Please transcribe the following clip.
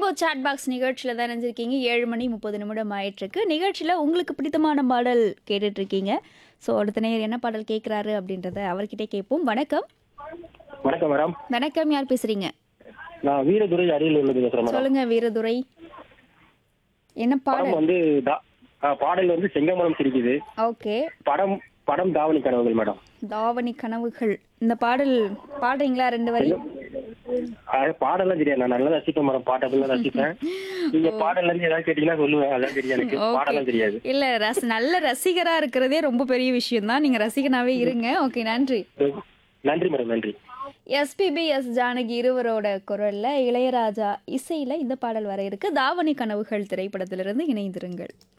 rainbow chat box நிகழ்ச்சியில் தான் நினைஞ்சிருக்கீங்க ஏழு மணி முப்பது நிமிடம் ஆயிட்டிருக்கு நிகழ்ச்சியில் உங்களுக்கு பிடித்தமான பாடல் கேட்டுட்டு இருக்கீங்க ஸோ அடுத்த நேர் என்ன பாடல் கேட்குறாரு அப்படின்றத அவர்கிட்டே கேட்போம் வணக்கம் வணக்கம் மேடம் வணக்கம் யார் பேசுறீங்க நான் வீரதுரை அரியலூர்ல பேசுறேன் மேடம் சொல்லுங்க வீரதுரை என்ன படம் பாடல் வந்து தா- ஆ, பாடல் வந்து செங்கமலம் சிரிக்குது ஓகே படம் படம் தாவணி கனவுகள் மேடம் தாவணி கனவுகள் இந்த பாடல் பாடுறீங்களா ரெண்டு வரி அது பாடலாம் தெரியாது நான் நல்லா ரசிப்பேன் மேடம் பாட்டெல்லாம் ரசிப்பேன் நீங்க பாடல்ல இருந்து ஏதாவது கேட்டீங்கன்னா சொல்லுவேன் அதான் தெரியும் எனக்கு பாடலாம் தெரியாது இல்ல ரச நல்ல ரசிகரா இருக்கிறதே ரொம்ப பெரிய விஷயம் தான் நீங்க ரசிகனாவே இருங்க ஓகே நன்றி நன்றி மேடம் நன்றி எஸ்பிபி எஸ் ஜானகி இருவரோட குரல்ல இளையராஜா இசையில இந்த பாடல் வர இருக்கு தாவணி கனவுகள் திரைப்படத்திலிருந்து இணைந்திருங்கள்